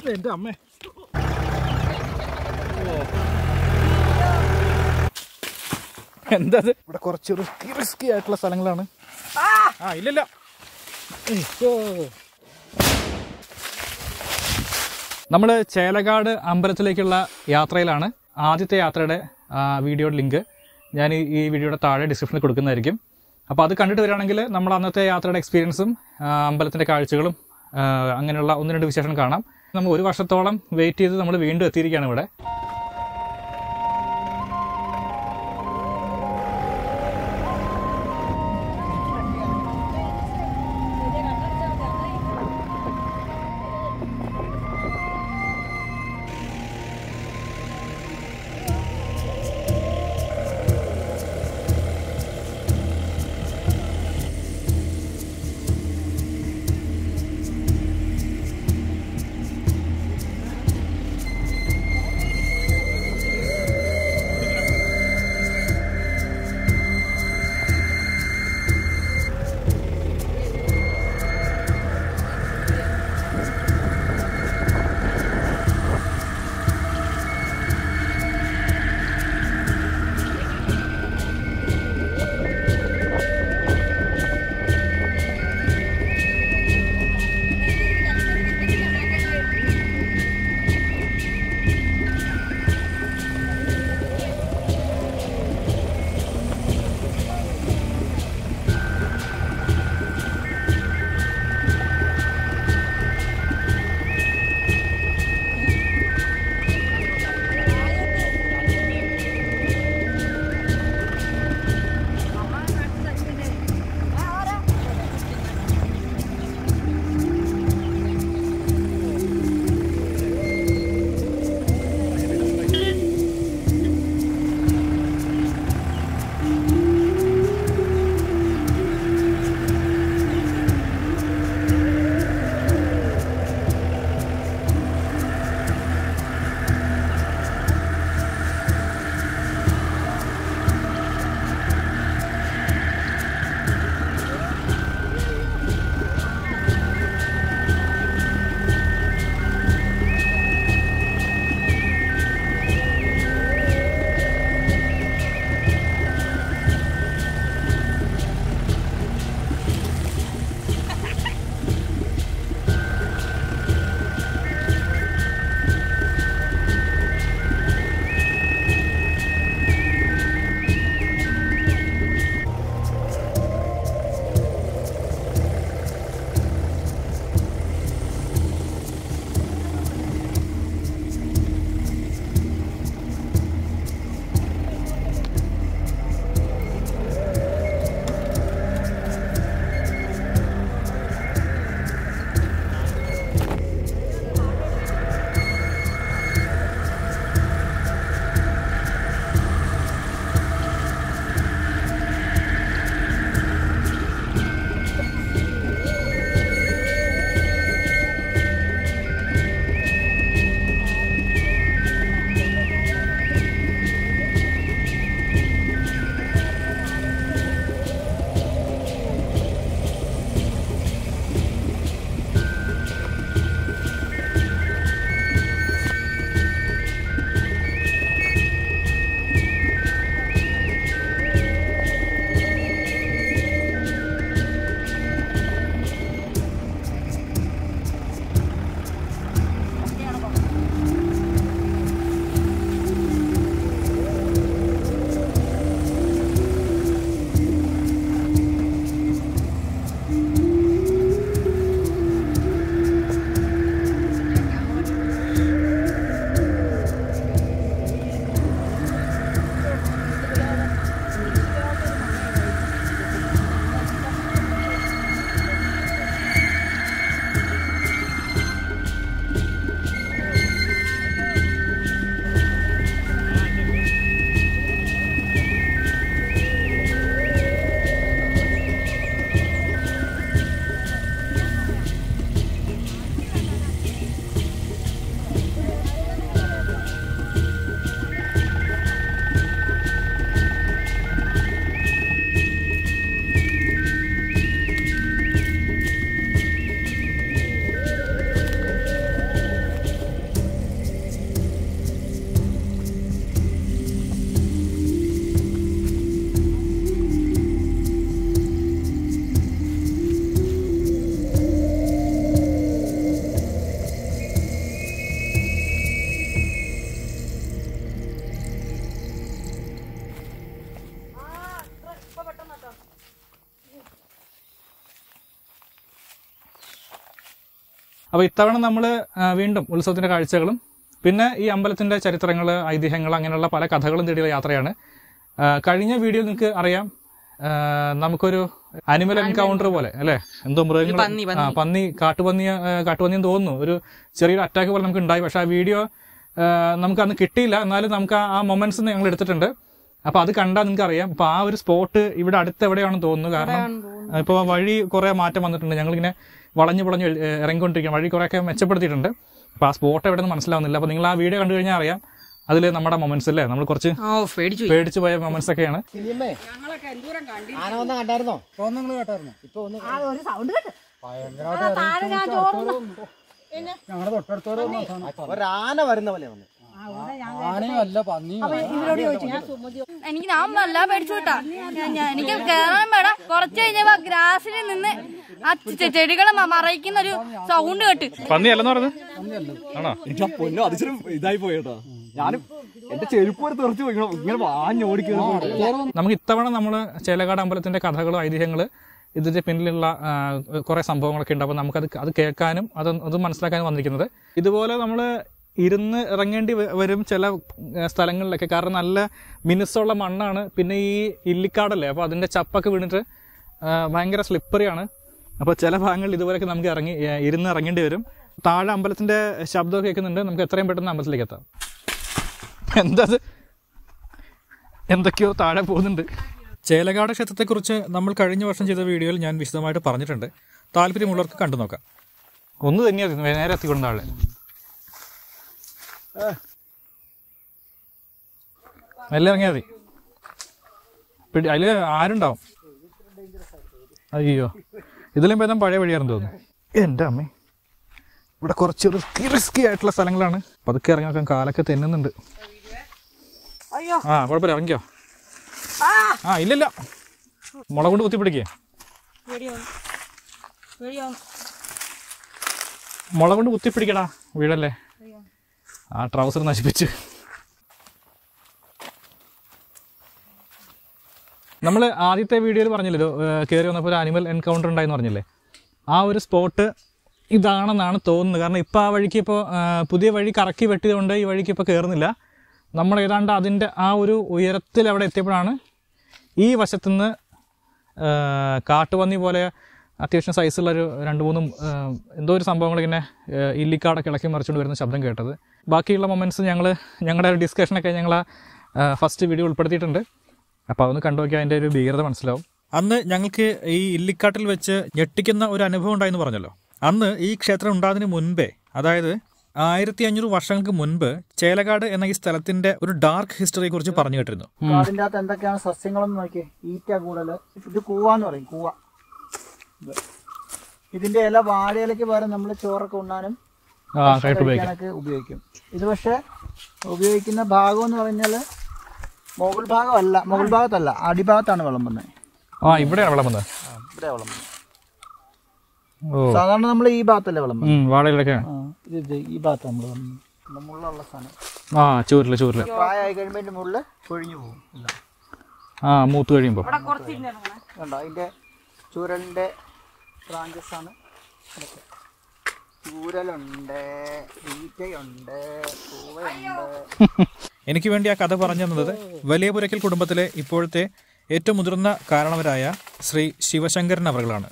എൻ്റെ അമ്മേ എന്താ ഇവിടെ കുറച്ച് റിസ്കി റിസ്കി ആയിട്ടുള്ള സ്ഥലങ്ങളാണ് ആ ഇല്ലില്ല നമ്മൾ ചേലക്കാട് അമ്പലത്തിലേക്കുള്ള യാത്രയിലാണ് ആദ്യത്തെ യാത്രയുടെ ആ, വീഡിയോയുടെ ലിങ്ക് ഞാൻ ഈ- ഈ വീഡിയോയുടെ താഴെ ഡിസ്ക്രിപ്ഷനിൽ കൊടുക്കുന്നതായിരിക്കും അപ്പോൾ അത് കണ്ടിട്ട് വരികയാണെങ്കിൽ നമ്മൾ അന്നത്തെ യാത്രയുടെ എക്സ്പീരിയൻസും ആ, അമ്പലത്തിൻ്റെ കാഴ്ചകളും ആ, അങ്ങനെയുള്ള ഒന്ന് രണ്ട് വിശേഷം കാണാം നമ്മൾ ഒരു വർഷത്തോളം വെയിറ്റ് ചെയ്ത് നമ്മൾ വീണ്ടും എത്തിയിരിക്കുകയാണ് ഇവിടെ അപ്പോൾ ഇത്തവണ നമ്മൾ വീണ്ടും ഉത്സവത്തിന്റെ കാഴ്ചകളും പിന്നെ ഈ അമ്പലത്തിന്റെ ചരിത്രങ്ങൾ ഐതിഹ്യങ്ങൾ അങ്ങനെയുള്ള പല കഥകളും തേടിയുള്ള യാത്രയാണ് ആ, കഴിഞ്ഞ വീഡിയോയിൽ നിങ്ങൾക്ക് അറിയാം ആ, നമുക്കൊരു അനിമൽ എൻകൗണ്ടർ പോലെ അല്ലേ എന്തോ മൃഗങ്ങൾ പന്നി, ആ പന്നി കാട്ടുപന്നി കാട്ടുപന്നി എന്ന് തോന്നുന്നു ഒരു ചെറിയൊരു അറ്റാക്ക് പോലെ നമുക്ക് ഉണ്ടായി പക്ഷെ ആ വീഡിയോ നമുക്ക് അന്ന് കിട്ടിയില്ല എന്നാലും നമുക്ക് ആ- ആ മൊമെന്റ്സ് ഞങ്ങൾ എടുത്തിട്ടുണ്ട് അപ്പൊ അത് കണ്ടാൽ നിങ്ങൾക്ക് അറിയാം അപ്പൊ ആ ഒരു സ്പോട്ട് ഇവിടെ അടുത്ത് എവിടെയാണെന്ന് തോന്നുന്നു കാരണം ഇപ്പോൾ വഴി കുറെ മാറ്റം വന്നിട്ടുണ്ട് ഞങ്ങളിങ്ങനെ വളഞ്ഞു വളഞ്ഞു ഏഹ്, ഇറങ്ങിക്കൊണ്ടിരിക്കുകയാണ് വഴി കുറെയൊക്കെ മെച്ചപ്പെടുത്തിയിട്ടുണ്ട് അപ്പൊ ആ സ്പോട്ട് എവിടെ നിന്ന് മനസ്സിലാവുന്നില്ല അപ്പൊ നിങ്ങൾ ആ വീഡിയോ കണ്ടു കഴിഞ്ഞാൽ അറിയാം അതിൽ നമ്മുടെ മൊമെന്റ്സ് അല്ലേ നമ്മൾ കുറച്ച് ഓ പേടിച്ചു പേടിച്ചു പോയ മൊമെന്റ്സ് ഒക്കെയാണ് ഇനിയമ്മേ ആന വന്ന കണ്ടായിരുന്നോ നിങ്ങൾ കേട്ടായിരുന്നോ ഇപ്പൊ ഒന്ന് ഒരു സൗണ്ട് കേട്ട് ഞങ്ങളുടെ തൊട്ടടുത്തോടെ ഒരാന വരുന്ന പോലെ വന്നു ആനയല്ല പന്നി എനിക്ക് ഞാൻ വല്ല പേടിച്ചു വിട്ടാ ഞാൻ- ഞാൻ- എനിക്ക് കേറാൻ വേണം കുറച്ച് കഴിഞ്ഞപ്പോ ഗ്രാസിൽ നിന്ന് ആ ചെ- ചെടികളെ മ- മറയ്ക്കുന്ന ഒരു സൗണ്ട് കേട്ട് പന്നി അല്ലെന്ന് പറഞ്ഞത് ആണോ എന്റെ പൊന്നോ അതിച്ചിരി ഇതായി പോയിട്ടോ ഞാനും എന്റെ ചെരുപ്പ് വരെ തെറിച്ച് പോയി ഇങ്ങനെ- ഇങ്ങനെ വാഞ്ഞോടിക്കുന്നു നമുക്ക് ഇത്തവണ നമ്മൾ ചേലക്കാട് അമ്പലത്തിന്റെ കഥകളും ഐതിഹ്യങ്ങൾ ഇതിന്റെ പിന്നിലുള്ള ആ, കുറെ സംഭവങ്ങളൊക്കെ ഉണ്ട് അപ്പോൾ നമുക്കത് അത് കേൾക്കാനും അത് അത് മനസ്സിലാക്കാനും വന്നിരിക്കുന്നത് ഇതുപോലെ നമ്മൾ ഇരുന്ന് ഇറങ്ങേണ്ടി വ- വരും ചില ആ, സ്ഥലങ്ങളിലൊക്കെ കാരണം നല്ല മിനുസമുള്ള മണ്ണാണ് പിന്നെ ഈ ഇല്ലിക്കാടല്ലേ അപ്പോൾ അതിന്റെ ചപ്പൊക്കെ വീണിട്ട് ആ, ഭയങ്കര സ്ലിപ്പറിയാണ് അപ്പോൾ ചില ഭാഗങ്ങളിൽ ഇതുപോലെയൊക്കെ നമുക്ക് ഇറങ്ങി ഏ, ഇരുന്ന് ഇറങ്ങേണ്ടി വരും താഴെ അമ്പലത്തിന്റെ ശബ്ദമൊക്കെ കേൾക്കുന്നുണ്ട് നമുക്ക് എത്രയും പെട്ടെന്ന് അമ്പലത്തിലേക്ക് എത്താം എന്താ ഇത്? എന്തൊക്കെയോ താഴെ പോകുന്നുണ്ട് ചേലക്കാട് ക്ഷേത്രത്തെക്കുറിച്ച് നമ്മൾ കഴിഞ്ഞ വർഷം ചെയ്ത വീഡിയോയിൽ ഞാൻ വിശദമായിട്ട് പറഞ്ഞിട്ടുണ്ട് താല്പര്യമുള്ളവർക്ക് കണ്ടു നോക്കാം ഒന്ന് തന്നെയായിരുന്നു നേരെ എത്തിക്കൊണ്ട് താഴെ മെല്ലെ ഇറങ്ങിയാൽ മതി പിടി അതിൽ ആരുണ്ടാവും അയ്യോ ഇതിലും ഭേദം പഴയ വഴിയാണെന്ന് തോന്നുന്നു എൻ്റെ അമ്മേ ഇവിടെ കുറച്ച് റിസ്കി റിസ്കി ആയിട്ടുള്ള സ്ഥലങ്ങളാണ് പതുക്കെ ഇറങ്ങി നോക്കാൻ കാലൊക്കെ തെന്നുന്നുണ്ട് ആ കുഴപ്പമില്ല ഇറങ്ങിക്കോ ആ ഇല്ലില്ല മുള കൊണ്ട് കുത്തി പിടിക്കേ മുള കൊണ്ട് കുത്തി പിടിക്കടാ വീടല്ലേ ആ ട്രൗസർ നശിപ്പിച്ച് നമ്മൾ ആദ്യത്തെ വീഡിയോയിൽ പറഞ്ഞില്ലല്ലോ കയറി വന്നപ്പോൾ ഒരു അനിമൽ എൻകൗണ്ടർ ഉണ്ടായെന്ന് പറഞ്ഞില്ലേ ആ ഒരു സ്പോട്ട് ഇതാണെന്നാണ് തോന്നുന്നത് കാരണം ഇപ്പോൾ ആ വഴിക്ക് ഇപ്പോൾ പുതിയ വഴി കറക്കി വെട്ടിയതുകൊണ്ട് ഈ വഴിക്ക് ഇപ്പോൾ കയറുന്നില്ല നമ്മൾ ഏതാണ്ട് അതിൻ്റെ ആ ഒരു ഉയരത്തിൽ അവിടെ എത്തിയപ്പോഴാണ് ഈ വശത്തുനിന്ന് ആ, കാട്ടുപന്നി പോലെ അത്യാവശ്യം സൈസുള്ള ഒരു രണ്ട് മൂന്നും ആ, എന്തോ ഒരു സംഭവങ്ങൾ ഇങ്ങനെ ആ, ഇല്ലിക്കാടൊക്കെ ഇളക്കി മറിച്ചുകൊണ്ട് വരുന്ന ശബ്ദം കേട്ടത് ബാക്കിയുള്ള മൊമെൻറ്റ്സ് ഞങ്ങൾ ഞങ്ങളുടെ ഒരു ഡിസ്കഷനൊക്കെ ഞങ്ങൾ ഫസ്റ്റ് വീഡിയോ ഉൾപ്പെടുത്തിയിട്ടുണ്ട് അപ്പോൾ അതൊന്ന് കണ്ടു നോക്കിയാൽ അതിൻ്റെ ഒരു ഭീകരത മനസ്സിലാവും അന്ന് ഞങ്ങൾക്ക് ഈ ഇല്ലിക്കാട്ടിൽ വെച്ച് ഞെട്ടിക്കുന്ന ഒരു അനുഭവം ഉണ്ടായെന്ന് പറഞ്ഞല്ലോ അന്ന് ഈ ക്ഷേത്രം ഉണ്ടാകുന്നതിന് മുൻപേ അതായത് ആയിരത്തി അഞ്ഞൂറ് വർഷങ്ങൾക്ക് മുൻപ് ചേലക്കാട് എന്ന ഈ സ്ഥലത്തിന്റെ ഒരു ഡാർക്ക് ഹിസ്റ്ററിയെ കുറിച്ച് പറഞ്ഞു കേട്ടിരുന്നു കാടിന്റെ അകത്ത് എന്തൊക്കെയാണ് സസ്യങ്ങളെന്ന് നോക്കിയേ ഈറ്റ കൂടല് ഇത് കൂവാന്ന് പറയും കൂവ ഇത്. ഇതിന്റെ ഇല വാഴയിലക്ക് പകരം നമ്മൾ ചോറൊക്കെ ഉണ്ണാനും ആ കൈട്ട് ഉപയോഗിക്കാം കഴിക്കാനൊക്കെ ഉപയോഗിക്കും ഇത് പക്ഷെ ഉപയോഗിക്കുന്ന ഭാഗം എന്ന് പറഞ്ഞാൽ മുകൾ ഭാഗമല്ല മുകൾ ഭാഗത്തല്ല അടിഭാഗത്താണ് വിളമ്പുന്നത് ആ ഇവിടെയാണ് വിളമ്പുന്നത് ഇവിടെ വിളമ്പുന്നത് ഓ സാധാരണ നമ്മൾ ഈ ഭാഗത്തല്ലേ വിളമ്പുന്നത് ഉം, വാഴയിലൊക്കെ ആ, ഇത് ഇത് ഈ ഭാഗത്ത് നമ്മൾ വിളമ്പുന്നത് മുള്ളുള്ള സാധനം ആ ചൂരില് ചൂരില് പ്രായമായി കഴിയുമ്പോൾ ഇതിന്റെ മുകളിൽ പൊഴിഞ്ഞു പോകും ഇല്ല ആ മൂത്ത് കഴിയുമ്പോൾ കണ്ടോ അതിന്റെ ചൂരലിന്റെ ബ്രാഞ്ചസ് ആണ് ഇതൊക്കെ. ചൂരലുണ്ട് ഈറ്റയുണ്ട് പൂവയുണ്ട് എനിക്ക് വേണ്ടി ആ കഥ പറഞ്ഞു തന്നത് വലിയ പുരക്കൽ കുടുംബത്തിലെ ഇപ്പോഴത്തെ ഏറ്റവും മുതിർന്ന കാരണവരായ ശ്രീ ശിവശങ്കരൻ അവറുകളാണ്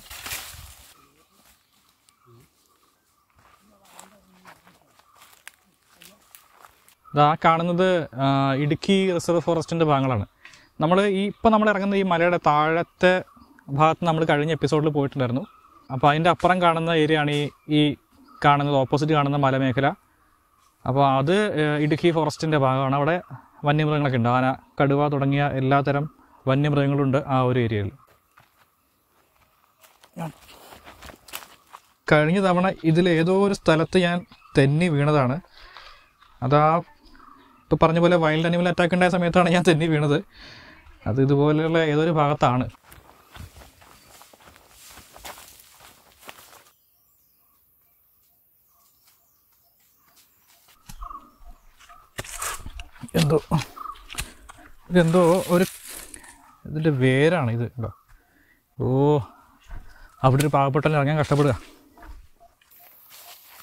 ഇതാ കാണുന്നത് ആ, ഇടുക്കി റിസർവ് ഫോറസ്റ്റിന്റെ ഭാഗങ്ങളാണ് നമ്മൾ ഈ ഇപ്പം നമ്മൾ ഇറങ്ങുന്ന ഈ മലയുടെ താഴത്തെ ഭാഗത്ത് നമ്മൾ കഴിഞ്ഞ എപ്പിസോഡിൽ പോയിട്ടുണ്ടായിരുന്നു അപ്പോൾ അതിൻ്റെ അപ്പുറം കാണുന്ന ഏരിയ ആണ് ഈ ഈ കാണുന്നത് ഓപ്പോസിറ്റ് കാണുന്ന മലമേഖല അപ്പോൾ അത് ഏഹ്, ഇടുക്കി ഫോറസ്റ്റിൻ്റെ ഭാഗമാണ് അവിടെ വന്യമൃഗങ്ങളൊക്കെ ഉണ്ട് ആന കടുവ തുടങ്ങിയ എല്ലാതരം വന്യമൃഗങ്ങളുണ്ട് ആ ഒരു ഏരിയയിൽ കഴിഞ്ഞ തവണ ഇതിൽ ഏതോ ഒരു സ്ഥലത്ത് ഞാൻ തെന്നി വീണതാണ് അതാ ഇപ്പോൾ പറഞ്ഞ പോലെ വൈൽഡ് അനിമൽ അറ്റാക്ക് ഉണ്ടായ സമയത്താണ് ഞാൻ തെന്നി വീണത് അത് ഇതുപോലെയുള്ള ഏതോ ഒരു ഭാഗത്താണ് എന്തോ ഇതെന്തോ ഒരു ഇതിൻ്റെ വേരാണ് ഇത് കേട്ടോ ഓ അവിടെ ഒരു പാവപ്പെട്ടവൻ ഇറങ്ങാൻ കഷ്ടപ്പെടുക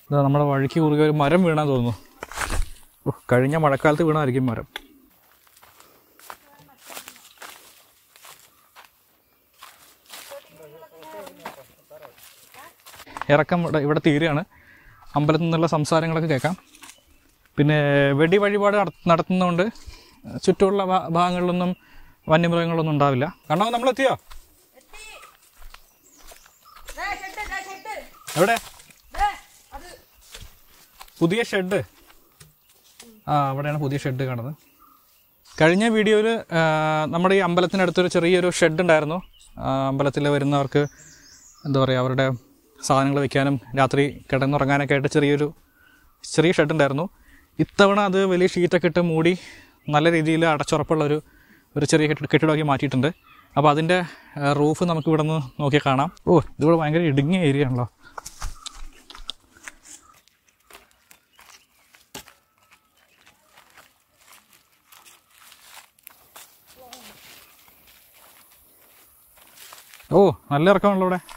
ഇതാ നമ്മുടെ വഴിക്ക് കുറുകെ ഒരു മരം വീണാൻ തോന്നുന്നു ഓ, കഴിഞ്ഞ മഴക്കാലത്ത് വീണായിരിക്കും മരം ഇറക്കം ഇവിടെ ഇവിടെ തീരെയാണ് അമ്പലത്തിൽ നിന്നുള്ള സംസാരങ്ങളൊക്കെ കേൾക്കാം പിന്നെ വെടി വഴിപാട് നട- നടത്തുന്നതുകൊണ്ട് ചുറ്റുമുള്ള ഭാ- ഭാഗങ്ങളിലൊന്നും വന്യമൃഗങ്ങളൊന്നും ഉണ്ടാവില്ല കണ്ടോ നമ്മളെത്തിയോ എവിടെ പുതിയ ഷെഡ് ആ അവിടെയാണ് പുതിയ ഷെഡ് കാണുന്നത് കഴിഞ്ഞ വീഡിയോയിൽ നമ്മുടെ ഈ അമ്പലത്തിനടുത്തൊരു ചെറിയൊരു ഷെഡ് ഉണ്ടായിരുന്നു ആ, അമ്പലത്തിൽ വരുന്നവർക്ക് എന്താ പറയുക അവരുടെ സാധനങ്ങൾ വെക്കാനും രാത്രി കിടന്നുറങ്ങാനൊക്കെ ആയിട്ട് ചെറിയൊരു ചെറിയ ഷെഡ് ഉണ്ടായിരുന്നു ഇത്തവണ അത് വലിയ ഷീറ്റൊക്കെ ഇട്ട് മൂടി നല്ല രീതിയിൽ അടച്ചുറപ്പുള്ള ഒരു ഒരു ചെറിയ കെട്ടി കെട്ടിടമാക്കി മാറ്റിയിട്ടുണ്ട് അപ്പോൾ അതിൻ്റെ റൂഫ് നമുക്ക് ഇവിടെ നിന്ന് നോക്കിയാൽ കാണാം ഓ ഇതിവിടെ ഭയങ്കര ഇടുങ്ങിയ ഏരിയ ആണല്ലോ ഓ നല്ല ഇറക്കമാണല്ലോ ഇവിടെ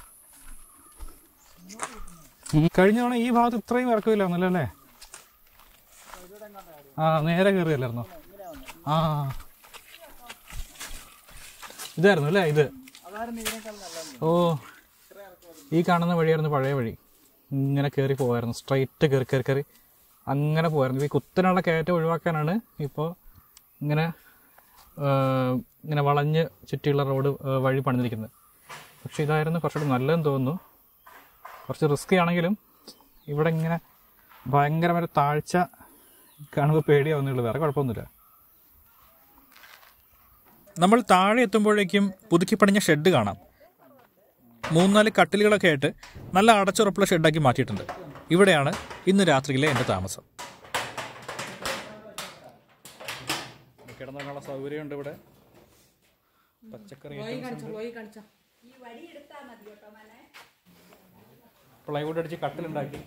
ഉം, കഴിഞ്ഞ തവണ ഈ ഭാഗത്ത് ഇത്രയും ഇറക്കമില്ലായിരുന്നല്ലോ അല്ലേ ആ നേരെ കയറിയല്ലായിരുന്നോ ആ ഇതായിരുന്നു അല്ലേ ഇത് ഓ ഈ കാണുന്ന വഴിയായിരുന്നു പഴയ വഴി ഇങ്ങനെ കയറി പോവായിരുന്നു സ്ട്രൈറ്റ് കയറി കയറി കയറി അങ്ങനെ പോവായിരുന്നു ഈ കുത്തനുള്ള കയറ്റം ഒഴിവാക്കാനാണ് ഇപ്പോൾ ഇങ്ങനെ ആ, ഇങ്ങനെ വളഞ്ഞ് ചുറ്റിയുള്ള റോഡ് ആ, വഴി പണിതിരിക്കുന്നത് പക്ഷെ ഇതായിരുന്നു കുറച്ചുകൂടി നല്ലതെന്ന് തോന്നുന്നു കുറച്ച് റിസ്കി ആണെങ്കിലും ഇവിടെ ഇങ്ങനെ ഭയങ്കരമായ താഴ്ച കാണുമ്പോൾ പേടിയാവുന്നുള്ളൂ വേറെ കുഴപ്പമൊന്നുമില്ല നമ്മൾ താഴെ എത്തുമ്പോഴേക്കും പുതുക്കി പണിഞ്ഞ ഷെഡ് കാണാം മൂന്നാല് കട്ടിലുകളൊക്കെ ആയിട്ട് നല്ല അടച്ചുറപ്പുള്ള ഷെഡാക്കി മാറ്റിയിട്ടുണ്ട് ഇവിടെയാണ് ഇന്ന് രാത്രിയിലെ എൻ്റെ താമസം കിടന്നുള്ള സൗകര്യമുണ്ട് ഇവിടെ പച്ചക്കറി പ്ലൈവുഡ് അടിച്ച് കട്ടിലുണ്ടാക്കി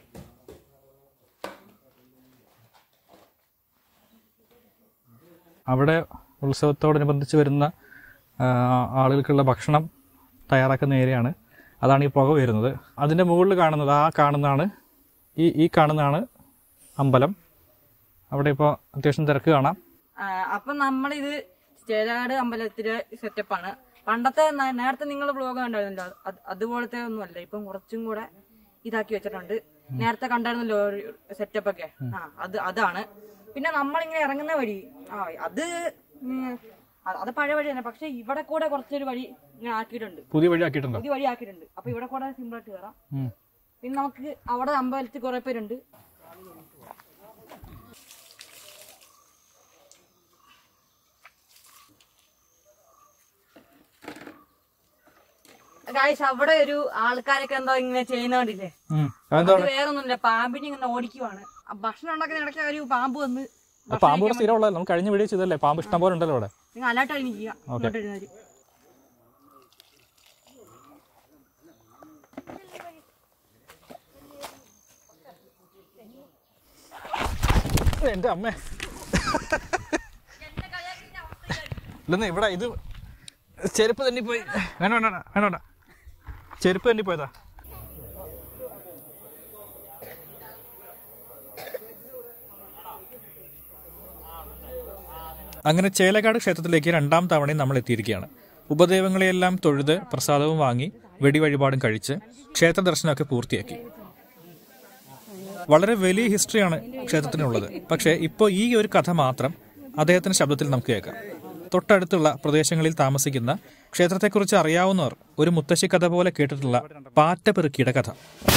അവിടെ ഉത്സവത്തോടനുബന്ധിച്ച് വരുന്ന ആ, ആളുകൾക്കുള്ള ഭക്ഷണം തയ്യാറാക്കുന്ന ഏരിയയാണ് അതാണ് ഈ പുക വരുന്നത് അതിൻ്റെ മുകളിൽ കാണുന്നത് ആ കാണുന്നതാണ് ഈ ഈ കാണുന്നതാണ് അമ്പലം അവിടെ ഇപ്പോൾ അത്യാവശ്യം തിരക്ക് കാണാം ആ, അപ്പൊ നമ്മളിത് ചേരാട് അമ്പലത്തിലെ സെറ്റപ്പാണ് പണ്ടത്തെ ന- നേരത്തെ നിങ്ങൾ വ്ലോഗ് കണ്ടായിരുന്നല്ലോ അത് അതുപോലത്തെ ഒന്നും അല്ല ഇപ്പം കുറച്ചും കൂടെ ഇതാക്കി വെച്ചിട്ടുണ്ട് നേരത്തെ കണ്ടായിരുന്നല്ലോ സെറ്റപ്പ് ഒക്കെ ആ അത് അതാണ് പിന്നെ നമ്മളിങ്ങനെ ഇറങ്ങുന്ന വഴി ആ അത് ഉം, അത് അത് പഴയ വഴി തന്നെ പക്ഷെ ഇവിടെ കൂടെ കുറച്ചൊരു വഴി ഇങ്ങനെ ആക്കിയിട്ടുണ്ട് പുതിയ വഴി ആക്കിയിട്ടുണ്ടോ പുതിയ വഴി ആക്കിയിട്ടുണ്ട് അപ്പൊ ഇവിടെ കൂടെ സിമ്പിൾ ആയിട്ട് കയറാം ഉം. പിന്നെ നമുക്ക് അവിടെ അമ്പലത്തിൽ കുറെ പേരുണ്ട് ഗായ്സ് അവിടെ ഒരു ആൾക്കാരൊക്കെ എന്തോ ഇങ്ങനെ ചെയ്യുന്നോണ്ടില്ലേ ഉം. അതെന്താ അത് വേറെ ഒന്നുമില്ല പാമ്പിനെ ഇങ്ങനെ ഓടിക്കുവാണ് ആ ഭക്ഷണം ഉണ്ടാക്കുന്ന ഇടയ്ക്ക് ഒരു പാമ്പ് വന്ന് ആ പാമ്പ് ഇവിടെ സ്ഥിരം ഉള്ളതല്ല നമുക്ക് കഴിഞ്ഞ വീഡിയോ ചെയ്തല്ലേ പാമ്പ് ഇഷ്ടം പോലെ ഉണ്ടല്ലോ അവിടെ നിങ്ങൾ അലാട്ട് കഴിഞ്ഞിരിക്കുക ഇങ്ങോട്ട് ഇരുന്നവര് എൻ്റെ അമ്മ ഇല്ലെന്ന് ഇവിടെ ഇത് ചെരുപ്പ് തന്നെ പോയി വേണ്ട വേണ്ട വേണ്ട വേണ്ട ചെരുപ്പ് തന്നെ പോയതാ അങ്ങനെ ചേലക്കാട് ക്ഷേത്രത്തിലേക്ക് രണ്ടാം തവണയും നമ്മൾ എത്തിയിരിക്കുകയാണ് ഉപദേവങ്ങളെയെല്ലാം തൊഴുത് പ്രസാദവും വാങ്ങി വെടിവഴിപാടും കഴിച്ച് ക്ഷേത്ര ദർശനമൊക്കെ പൂർത്തിയാക്കി വളരെ വലിയ ഹിസ്റ്ററിയാണ് ക്ഷേത്രത്തിനുള്ളത് പക്ഷേ ഇപ്പോൾ ഈ ഒരു കഥ മാത്രം അദ്ദേഹത്തിന്റെ ശബ്ദത്തിൽ നമുക്ക് കേൾക്കാം തൊട്ടടുത്തുള്ള പ്രദേശങ്ങളിൽ താമസിക്കുന്ന ക്ഷേത്രത്തെക്കുറിച്ച് അറിയാവുന്നവർ ഒരു മുത്തശ്ശി കഥ പോലെ കേട്ടിട്ടുള്ള പാറ്റപ്പെറുക്കിയുടെ കഥ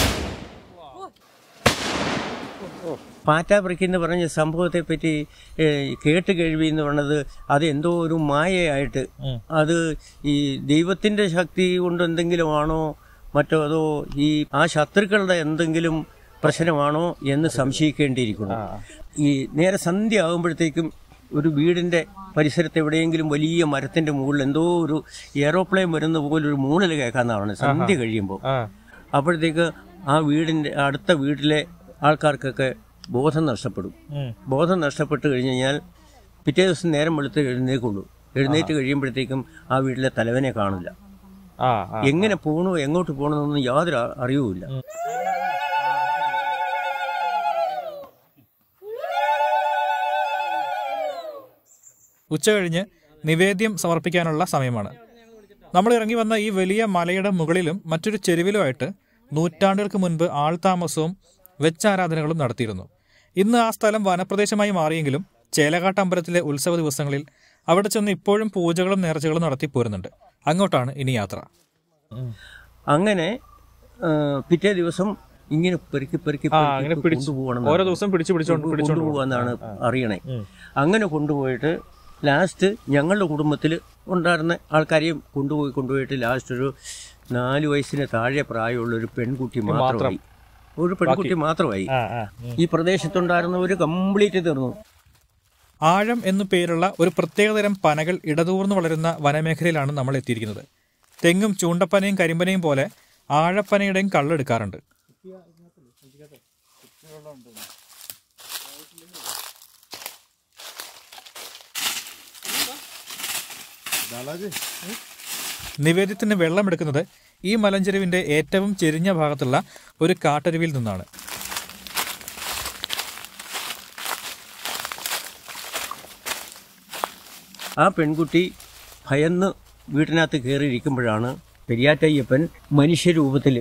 പാറ്റാപ്രയ്ക്ക് എന്ന് പറഞ്ഞ സംഭവത്തെ പറ്റി കേട്ട് കഴിവി എന്ന് പറഞ്ഞത് അത് എന്തോ ഒരു മായയായിട്ട് അത് ഈ ദൈവത്തിന്റെ ശക്തി കൊണ്ട് എന്തെങ്കിലും ആണോ മറ്റോ അതോ ഈ ആ ശത്രുക്കളുടെ എന്തെങ്കിലും പ്രശ്നമാണോ എന്ന് സംശയിക്കേണ്ടിയിരിക്കുന്നു ഈ നേരെ സന്ധ്യ ആകുമ്പോഴത്തേക്കും ഒരു വീടിന്റെ പരിസരത്ത് എവിടെയെങ്കിലും വലിയ മരത്തിന്റെ മുകളിൽ എന്തോ ഒരു എയറോപ്ലെയിൻ വരുന്ന പോലെ ഒരു മൂണൽ കേൾക്കാന്നാണ് സന്ധ്യ കഴിയുമ്പോൾ അപ്പോഴത്തേക്ക് ആ വീടിന്റെ അടുത്ത വീട്ടിലെ ആൾക്കാർക്കൊക്കെ ബോധം നഷ്ടപ്പെടും ബോധം നഷ്ടപ്പെട്ട് കഴിഞ്ഞ് കഴിഞ്ഞാൽ പിറ്റേ ദിവസം നേരം വെളുത്ത് എഴുന്നേക്കുള്ളൂ എഴുന്നേറ്റ് കഴിയുമ്പോഴത്തേക്കും ആ വീട്ടിലെ തലവനെ കാണില്ല എങ്ങനെ പോകണോ എങ്ങോട്ട് പോകണമെന്നൊന്നും യാതൊരു അ- അറിവുമില്ല ഉച്ചകഴിഞ്ഞ് നിവേദ്യം സമർപ്പിക്കാനുള്ള സമയമാണ് നമ്മൾ ഇറങ്ങി വന്ന ഈ വലിയ മലയുടെ മുകളിലും മറ്റൊരു ചെരുവിലുമായിട്ട് നൂറ്റാണ്ടുകൾക്ക് മുൻപ് ആൾതാമസവും വെച്ചാരാധനകളും നടത്തിയിരുന്നു ഇന്ന് ആ സ്ഥലം വനപ്രദേശമായി മാറിയെങ്കിലും ചേലക്കാട്ട് അമ്പലത്തിലെ ഉത്സവ ദിവസങ്ങളിൽ അവിടെ ചെന്ന് ഇപ്പോഴും പൂജകളും നേർച്ചകളും നടത്തി പോരുന്നുണ്ട് അങ്ങോട്ടാണ് ഇനി യാത്ര അങ്ങനെ ആ, പിറ്റേ ദിവസം ഇങ്ങനെ പെറുക്കി പെറുക്കി പെറുക്കി കൊണ്ടുപോകണം ഓരോ ദിവസം പിടിച്ചു പിടിച്ചോണ്ട് പിടിച്ചോണ്ട് പോകും. കൊണ്ടുപോകാന്നാണ് അറിയണേ അങ്ങനെ കൊണ്ടുപോയിട്ട് ലാസ്റ്റ് ഞങ്ങളുടെ കുടുംബത്തിൽ ഉണ്ടായിരുന്ന ആൾക്കാരെയും കൊണ്ടുപോയി കൊണ്ടുപോയിട്ട് ലാസ്റ്റ് ഒരു നാല് വയസ്സിന് താഴെ പ്രായമുള്ള ഒരു പെൺകുട്ടി മാത്രമായി ഒരു പെൺകുട്ടി മാത്രമായി ഈ പ്രദേശത്തുണ്ടായിരുന്നവർ കംപ്ലീറ്റ് തീർന്നു ആഴം എന്നു പേരുള്ള ഒരു പ്രത്യേകതരം പനകൾ ഇടതൂർന്നു വളരുന്ന വനമേഖലയിലാണ് നമ്മൾ എത്തിയിരിക്കുന്നത് തെങ്ങും ചൂണ്ടപ്പനയും കരിമ്പനയും പോലെ ആഴപ്പനയുടെയും കള്ളെടുക്കാറുണ്ട് നിവേദ്യത്തിന് വെള്ളമെടുക്കുന്നത് ഈ മലഞ്ചെരുവിന്റെ ഏറ്റവും ചെരിഞ്ഞ ഭാഗത്തുള്ള ഒരു കാട്ടരുവിൽ നിന്നാണ് ആ പെൺകുട്ടി ഭയന്ന് വീട്ടിനകത്ത് കയറിയിരിക്കുമ്പോഴാണ് പെരിയാറ്റയ്യപ്പൻ മനുഷ്യരൂപത്തിൽ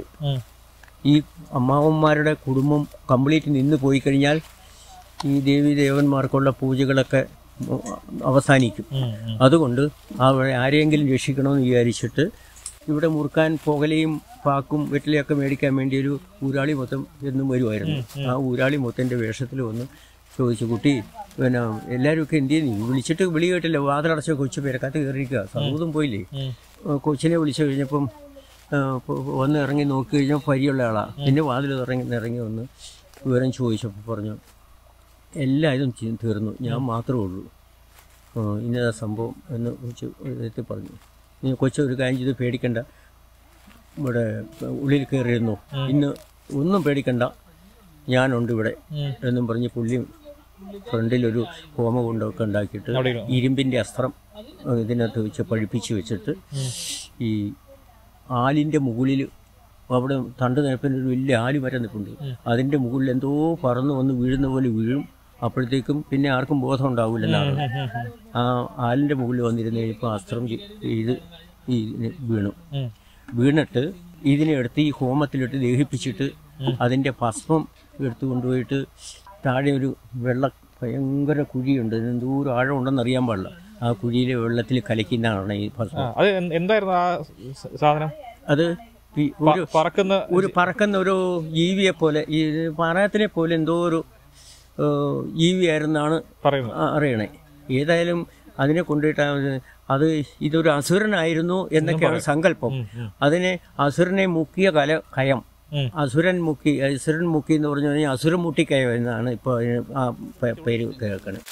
ഈ അമ്മാവന്മാരുടെ കുടുംബം കംപ്ലീറ്റ് നിന്ന് പോയി കഴിഞ്ഞാൽ ഈ ദേവി ദേവന്മാർക്കുള്ള പൂജകളൊക്കെ ഉം, അവസാനിക്കും അതുകൊണ്ട് അവിടെ ആരെയെങ്കിലും രക്ഷിക്കണമെന്ന് വിചാരിച്ചിട്ട് ഇവിടെ മുറുക്കാൻ പുകലയും പാക്കും വെറ്റിലയൊക്കെ മേടിക്കാൻ വേണ്ടി ഒരു ഊരാളി മൊത്തം എന്നും വരുമായിരുന്നു ആ ഊരാളി മൊത്തൻ്റെ വേഷത്തിൽ വന്ന് ചോദിച്ചു കുട്ടി പിന്നെ എല്ലാവരും ഒക്കെ എന്ത് ചെയ്യുന്നു വിളിച്ചിട്ട് വിളി കേട്ടില്ല വാതിലടച്ച കൊച്ചു പേരക്കകത്ത് കയറിയിരിക്കുക സൗഹൃദം പോയില്ലേ ആ, കൊച്ചിനെ വിളിച്ചു കഴിഞ്ഞപ്പം ആ, പ- വന്ന് ഇറങ്ങി നോക്കി കഴിഞ്ഞാൽ പരിയുള്ള ആളാ പിന്നെ വാതിൽ ഇറങ്ങി ഇറങ്ങി വന്ന് വിവരം ചോദിച്ചപ്പോൾ പറഞ്ഞു എല്ലാവരും ചീ- തീർന്നു ഞാൻ മാത്രമേ ഉള്ളൂ ആ, ഇന്നതാ സംഭവം എന്ന് കൊച്ചു എത്തി പറഞ്ഞു നീ കൊച്ചു ഒരു കാര്യം ചെയ്ത് പേടിക്കണ്ട ഇവിടെ ഉള്ളിൽ കയറിയിരുന്നു ഇന്ന് ഒന്നും പേടിക്കണ്ട ഞാനുണ്ട് ഇവിടെ എന്നും പറഞ്ഞ് പുള്ളി ഫ്രണ്ടിലൊരു ഹോമകുണ്ടമൊക്കെ ഉണ്ടാക്കിയിട്ട് ഇരുമ്പിൻ്റെ അസ്ത്രം ആ, ഇതിനകത്ത് വെച്ച് പഴിപ്പിച്ച് വെച്ചിട്ട് ഈ ആലിൻ്റെ മുകളിൽ അവിടെ തണ്ട് നിരപ്പിന് ഒരു വലിയ ആല് മരം നിൽപ്പുണ്ട് അതിൻ്റെ മുകളിൽ എന്തോ പറന്ന് വന്ന് വീഴുന്ന പോലെ വീഴും അപ്പോഴത്തേക്കും പിന്നെ ആർക്കും ബോധം ഉണ്ടാവില്ലെന്നാണ് ആ ആലിൻ്റെ മുകളിൽ വന്നിരുന്ന് കഴിഞ്ഞപ്പോൾ അസ്ത്രം ചെ- ഇത് ഈ ഇതിന് വീണു വീണിട്ട് ഇതിനെ എടുത്ത് ഈ ഹോമത്തിലിട്ട് ദഹിപ്പിച്ചിട്ട് അതിൻ്റെ ഭസ്മം എടുത്തു കൊണ്ടുപോയിട്ട് താഴെ ഒരു വെള്ള ഭയങ്കര കുഴിയുണ്ട് ഇതിന് ദൂരം ആഴം ഉണ്ടെന്ന് അറിയാൻ പാടില്ല ആ കുഴിയിലെ വെള്ളത്തിൽ കലക്കുന്നതാണ് ഈ ഭസ്മം അത് എന്തായിരുന്നു ആ സാധനം അത് ഈ ഒരു പറക്കുന്ന ഒരു പറക്കുന്ന ഒരു ജീവിയെ പോലെ ഈ പാറായത്തിനെ പോലെ എന്തോ ഒരു ഏഹ്, ജീവിയായിരുന്നാണ് പറയുന്നു ആ- അറിയണേ ഏതായാലും അതിനെ കൊണ്ടിട്ട് അവര് അത് ഇതൊരു അസുരനായിരുന്നു എന്നൊക്കെയാണ് സങ്കല്പം അതിനെ അസുരനെ മുക്കിയ കല കയം ഉം. അസുരൻ മുക്കി അസുരൻ മുക്കി എന്ന് പറഞ്ഞു കഴിഞ്ഞാൽ അസുരൻ മുട്ടിക്കയം എന്നാണ് ഇപ്പോൾ അതിന് ആ പേ- പേര് കേൾക്കണത്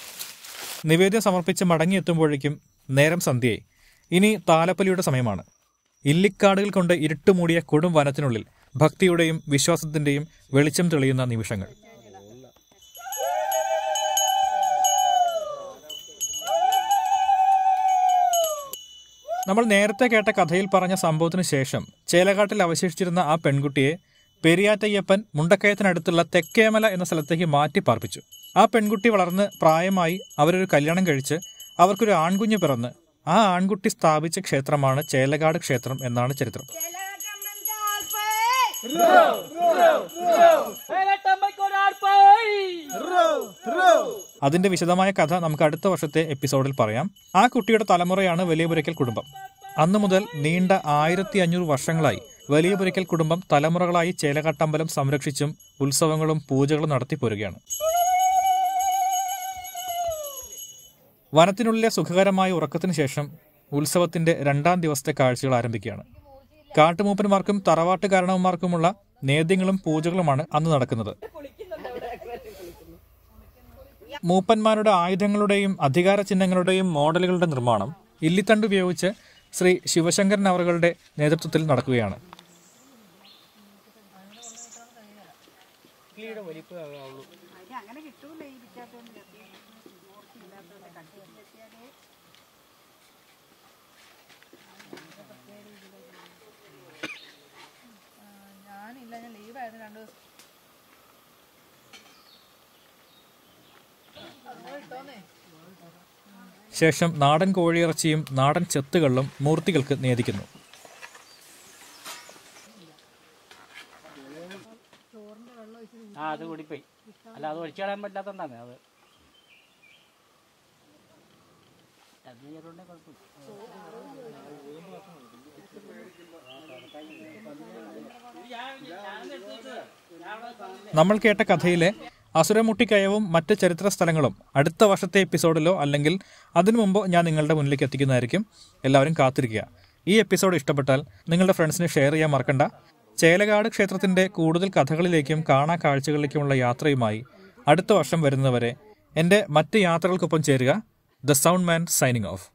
നിവേദ്യം സമർപ്പിച്ച് മടങ്ങിയെത്തുമ്പോഴേക്കും നേരം സന്ധ്യയായി ഇനി താലപ്പൊലിയുടെ സമയമാണ് ഇല്ലിക്കാടുകൾ കൊണ്ട് ഇരുട്ടുമൂടിയ കൊടും വനത്തിനുള്ളിൽ ഭക്തിയുടെയും വിശ്വാസത്തിന്റെയും വെളിച്ചം തെളിയുന്ന നിമിഷങ്ങൾ നമ്മൾ നേരത്തെ കേട്ട കഥയിൽ പറഞ്ഞ സംഭവത്തിന് ശേഷം ചേലക്കാട്ടിൽ അവശേഷിച്ചിരുന്ന ആ പെൺകുട്ടിയെ പെരിയാറ്റയ്യപ്പൻ മുണ്ടക്കയത്തിനടുത്തുള്ള തെക്കേമല എന്ന സ്ഥലത്തേക്ക് മാറ്റി പാർപ്പിച്ചു ആ പെൺകുട്ടി വളർന്ന് പ്രായമായി അവരൊരു കല്യാണം കഴിച്ച് അവർക്കൊരു ആൺകുഞ്ഞ് പിറന്ന് ആ ആൺകുട്ടി സ്ഥാപിച്ച ക്ഷേത്രമാണ് ചേലക്കാട് ക്ഷേത്രം എന്നാണ് ചരിത്രം അതിന്റെ വിശദമായ കഥ നമുക്ക് അടുത്ത വർഷത്തെ എപ്പിസോഡിൽ പറയാം ആ കുട്ടിയുടെ തലമുറയാണ് വലിയപുരയ്ക്കൽ കുടുംബം അന്നു മുതൽ നീണ്ട ആയിരത്തി അഞ്ഞൂറ് വർഷങ്ങളായി വലിയപുരയ്ക്കൽ കുടുംബം തലമുറകളായി ചേലക്കാട്ടമ്പലം സംരക്ഷിച്ചും ഉത്സവങ്ങളും പൂജകളും നടത്തി പോരുകയാണ് വനത്തിനുള്ളിലെ സുഖകരമായ ഉറക്കത്തിന് ശേഷം ഉത്സവത്തിന്റെ രണ്ടാം ദിവസത്തെ കാഴ്ചകൾ ആരംഭിക്കുകയാണ് കാട്ടുമൂപ്പന്മാർക്കും തറവാട്ട് കാരണവന്മാർക്കുമുള്ള നേദ്യങ്ങളും പൂജകളുമാണ് അന്ന് നടക്കുന്നത് മൂപ്പന്മാരുടെ ആയുധങ്ങളുടെയും അധികാര ചിഹ്നങ്ങളുടെയും മോഡലുകളുടെ നിർമ്മാണം ഇല്ലിത്തണ്ട് ഉപയോഗിച്ച് ശ്രീ ശിവശങ്കരൻ അവറുകളുടെ നേതൃത്വത്തിൽ നടക്കുകയാണ് ശേഷം നാടൻ കോഴിയിറച്ചിയും നാടൻ ചെത്തുകളിലും മൂർത്തികൾക്ക് നേദിക്കുന്നു ആ അത് കൂടിപ്പോയി അല്ല അത് ഒഴിച്ചു കളയാൻ പറ്റാത്തതാണ് അത് അത് ചെറുണ്ടെ കുഴപ്പമില്ല നമ്മൾ കേട്ട കഥയിലെ അസുരമുട്ടിക്കയവും മറ്റ് ചരിത്ര സ്ഥലങ്ങളും അടുത്ത വർഷത്തെ എപ്പിസോഡിലോ അല്ലെങ്കിൽ അതിനു മുമ്പോ ഞാൻ നിങ്ങളുടെ മുന്നിലേക്ക് എത്തിക്കുന്നതായിരിക്കും എല്ലാവരും കാത്തിരിക്കുക ഈ എപ്പിസോഡ് ഇഷ്ടപ്പെട്ടാൽ നിങ്ങളുടെ ഫ്രണ്ട്സിന് ഷെയർ ചെയ്യാൻ മറക്കണ്ട ചേലകാട് ക്ഷേത്രത്തിന്റെ കൂടുതൽ കഥകളിലേക്കും കാണാ കാഴ്ചകളിലേക്കുമുള്ള യാത്രയുമായി അടുത്ത വർഷം വരുന്നവരെ എൻ്റെ മറ്റ് യാത്രകൾക്കൊപ്പം ചേരുക the sound man signing of